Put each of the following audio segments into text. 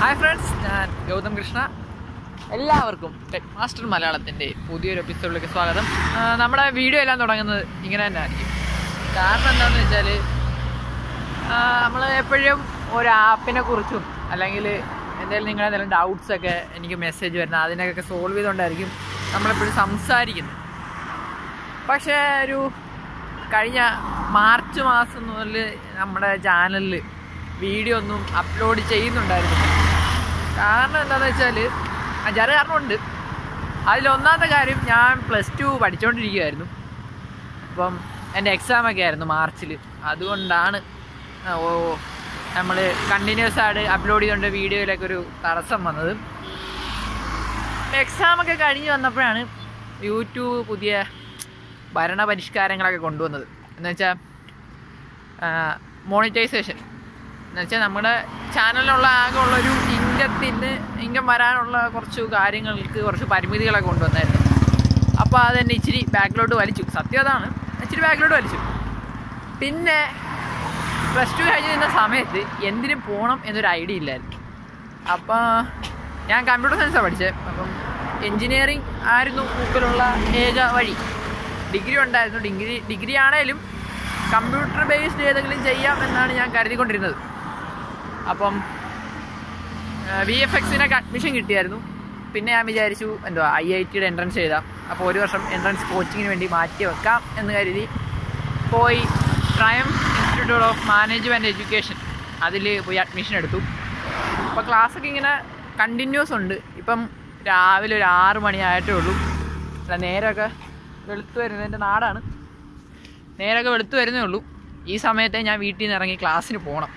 hi friends ഞാൻ ഗൗതം കൃഷ്ണ എല്ലാവർക്കും tech master മലയാളത്തിൻ്റെ പുതിയൊരു എപ്പിസോഡിലേക്ക് സ്വാഗതം ആ, നമ്മുടെ വീഡിയോ എല്ലാം തുടങ്ങുന്നത് ഇങ്ങനെ തന്നെ ആയിരിക്കും കാരണം എന്താണെന്ന് വെച്ചാൽ നമ്മൾ എപ്പോഴും ഒരു ആപ്പിനെ കുറിച്ചും അല്ലെങ്കിൽ എന്തെങ്കിലും നിങ്ങളുടെ എന്തെങ്കിലും ഡൗട്ട്സ് ഒക്കെ എനിക്ക് മെസ്സേജ് വരുന്നത് അതിനൊക്കെ സോൾവ് ചെയ്തുകൊണ്ടായിരിക്കും നമ്മളെപ്പോഴും സംസാരിക്കുന്നത് പക്ഷേ ഒരു കഴിഞ്ഞ മാർച്ച് മാസം മുതൽ നമ്മുടെ ചാനലിൽ വീഡിയോ ഒന്നും അപ്ലോഡ് ചെയ്യുന്നുണ്ടായിരുന്നു കാരണം എന്താണെന്ന് വെച്ചാൽ അഞ്ചാറ് കാരണമുണ്ട് അതിലൊന്നാമത്തെ കാര്യം ഞാൻ പ്ലസ് ടു പഠിച്ചുകൊണ്ടിരിക്കുകയായിരുന്നു അപ്പം എൻ്റെ എക്സാമൊക്കെ ആയിരുന്നു മാർച്ചിൽ അതുകൊണ്ടാണ് ആ, ഓ നമ്മൾ കണ്ടിന്യൂസ് ആയിട്ട് അപ്ലോഡ് ചെയ്തുകൊണ്ട് വീഡിയോയിലൊക്കെ ഒരു തടസ്സം വന്നത് എക്സാമൊക്കെ കഴിഞ്ഞ് വന്നപ്പോഴാണ് യൂട്യൂബ് പുതിയ ഭരണ പരിഷ്കാരങ്ങളൊക്കെ കൊണ്ടുവന്നത് എന്ന് വെച്ചാൽ മോണിറ്റൈസേഷൻ എന്ന് വെച്ചാൽ നമ്മുടെ ചാനലിലുള്ള ആകെ ഉള്ളൊരു ഇൻകത്തിന് ഇൻകം വരാനുള്ള കുറച്ച് കാര്യങ്ങൾക്ക് കുറച്ച് പരിമിതികളൊക്കെ കൊണ്ടുവന്നായിരുന്നു അപ്പോൾ അതെന്നെ ഇച്ചിരി ബാക്കിലോട്ട് വലിച്ചു സത്യം അതാണ് ഇച്ചിരി ബാക്കിലോട്ട് വലിച്ചു പിന്നെ പ്ലസ് ടു കഴിഞ്ഞ് നിന്ന സമയത്ത് എന്തിനു പോകണം എന്നൊരു ഐഡിയ ഇല്ലായിരുന്നു അപ്പോൾ ഞാൻ കമ്പ്യൂട്ടർ സയൻസാണ് പഠിച്ചത് അപ്പം എൻജിനീയറിങ് ആയിരുന്നു മൂക്കിലുള്ള ഏക വഴി ഡിഗ്രി ഉണ്ടായിരുന്നു ഡിഗ്രി ഡിഗ്രി ആണേലും കമ്പ്യൂട്ടർ ബേസ്ഡ് ഏതെങ്കിലും ചെയ്യാം എന്നാണ് ഞാൻ കരുതിക്കൊണ്ടിരുന്നത് അപ്പം വി എഫ് എക്സിനൊക്കെ അഡ്മിഷൻ കിട്ടിയായിരുന്നു പിന്നെ ഞാൻ വിചാരിച്ചു എന്തുവാ ഐ ഐ ടിയുടെ എൻട്രൻസ് എഴുതാം അപ്പോൾ ഒരു വർഷം എൻട്രൻസ് കോച്ചിങ്ങിന് വേണ്ടി മാറ്റി വെക്കാം എന്ന് കരുതി പോയി Triam institute of management education അതിൽ പോയി അഡ്മിഷൻ എടുത്തു അപ്പോൾ ക്ലാസ്സൊക്കെ ഇങ്ങനെ കണ്ടിന്യൂസ് ഉണ്ട് ഇപ്പം രാവിലെ ഒരു ആറ് മണിയായിട്ടേ ഉള്ളൂ അല്ല നേരമൊക്കെ വെളുത്ത് വരുന്നത് എൻ്റെ നാടാണ് നേരമൊക്കെ വെളുത്ത് വരുന്നേ ഉള്ളൂ ഈ സമയത്തെ ഞാൻ വീട്ടിൽ നിന്ന് ഇറങ്ങി ക്ലാസ്സിന് പോകണം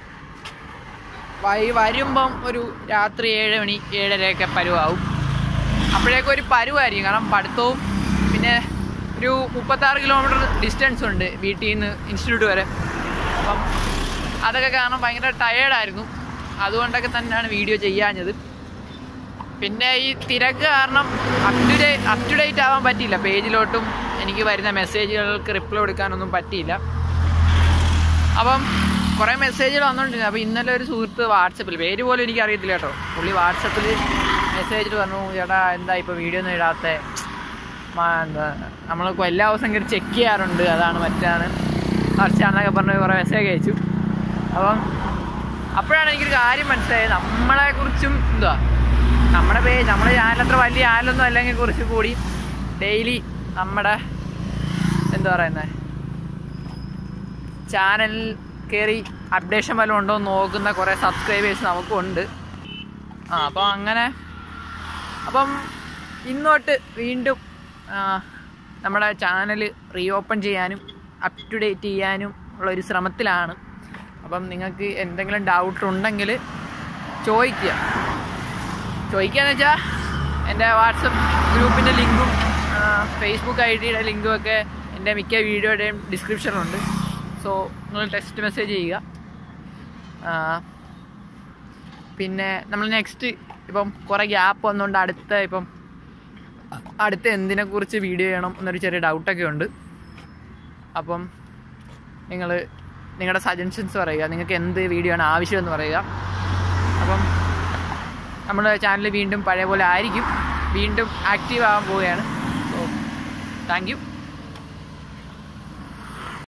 വൈ വരുമ്പം ഒരു രാത്രി ഏഴ് മണി ഏഴരയൊക്കെ പരുവാവും അപ്പോഴേക്കും ഒരു പരുവായിരിക്കും കാരണം പഠിത്തവും പിന്നെ ഒരു മുപ്പത്താറ് കിലോമീറ്റർ ഡിസ്റ്റൻസ് ഉണ്ട് വീട്ടിൽ നിന്ന് ഇൻസ്റ്റിറ്റ്യൂട്ട് വരെ അപ്പം അതൊക്കെ കാരണം ഭയങ്കര ടയേർഡായിരുന്നു അതുകൊണ്ടൊക്കെ തന്നെയാണ് വീഡിയോ ചെയ്യാഞ്ഞത് പിന്നെ ഈ തിരക്ക് കാരണം up to day up to date ആവാൻ പറ്റിയില്ല പേജിലോട്ടും എനിക്ക് വരുന്ന മെസ്സേജുകൾക്ക് റിപ്ലൈ കൊടുക്കാനൊന്നും പറ്റിയില്ല അപ്പം കുറേ മെസ്സേജുകൾ വന്നുകൊണ്ടിരുന്നു അപ്പോൾ ഇന്നലെ ഒരു സുഹൃത്ത് വാട്സപ്പിൽ പേര് പോലും എനിക്ക് അറിയത്തില്ല കേട്ടോ പുള്ളി വാട്സപ്പിൽ മെസ്സേജിൽ പറഞ്ഞു ചേട്ടാ എന്താ ഇപ്പോൾ വീഡിയോ ഒന്നും ഇടാത്ത എന്താ നമ്മളിപ്പോൾ എല്ലാ ദിവസവും കയറി ചെക്ക് ചെയ്യാറുണ്ട് അതാണ് മറ്റാണ് മറിച്ചാണെന്നൊക്കെ പറഞ്ഞ് കുറേ മെസ്സേജ് അയച്ചു അപ്പം അപ്പോഴാണ് എനിക്കൊരു കാര്യം മനസ്സിലായത് നമ്മളെക്കുറിച്ചും എന്തുവാ നമ്മുടെ പേജ് നമ്മുടെ ചാനൽ അത്ര വലിയ ചാനലൊന്നും അല്ലെങ്കിൽ കുറിച്ച് കൂടി ഡെയിലി നമ്മുടെ എന്താ പറയുന്നത് ചാനൽ കയറി അപ്ഡേഷൻ വല്ലതും ഉണ്ടോ എന്ന് നോക്കുന്ന കുറേ സബ്സ്ക്രൈബേഴ്സ് നമുക്കും ഉണ്ട് ആ അപ്പം അങ്ങനെ അപ്പം ഇന്നോട്ട് വീണ്ടും ആ, നമ്മുടെ ചാനൽ റീ ഓപ്പൺ ചെയ്യാനും അപ് ടു ഡേറ്റ് ചെയ്യാനും ഉള്ള ഒരു ശ്രമത്തിലാണ് അപ്പം നിങ്ങൾക്ക് എന്തെങ്കിലും ഡൗട്ട് ഉണ്ടെങ്കിൽ ചോദിക്കുക ചോദിക്കുകയെന്ന് വെച്ചാൽ എൻ്റെ വാട്സപ്പ് ഗ്രൂപ്പിൻ്റെ ലിങ്കും ഫേസ്ബുക്ക് ഐ ഡിയുടെ ലിങ്കും ഒക്കെ എൻ്റെ മിക്ക വീഡിയോയുടെയും ഡിസ്ക്രിപ്ഷനിലുണ്ട് സോ നിങ്ങൾ ടെക്സ്റ്റ് മെസ്സേജ് ചെയ്യുക ആ, പിന്നെ നമ്മൾ നെക്സ്റ്റ് ഇപ്പം കുറേ ഗ്യാപ്പ് വന്നുകൊണ്ട് അടുത്ത ഇപ്പം അടുത്ത എന്തിനെക്കുറിച്ച് വീഡിയോ ചെയ്യണം എന്നൊരു ചെറിയ ഡൗട്ടൊക്കെ ഉണ്ട് അപ്പം നിങ്ങൾ നിങ്ങളുടെ സജഷൻസ് പറയുക നിങ്ങൾക്ക് എന്ത് വീഡിയോ ആണ് ആവശ്യമെന്ന് പറയുക അപ്പം നമ്മുടെ ചാനൽ വീണ്ടും പഴയ പോലെ ആയിരിക്കും വീണ്ടും ആക്റ്റീവ് ആകാൻ പോവുകയാണ് സോ താങ്ക് യു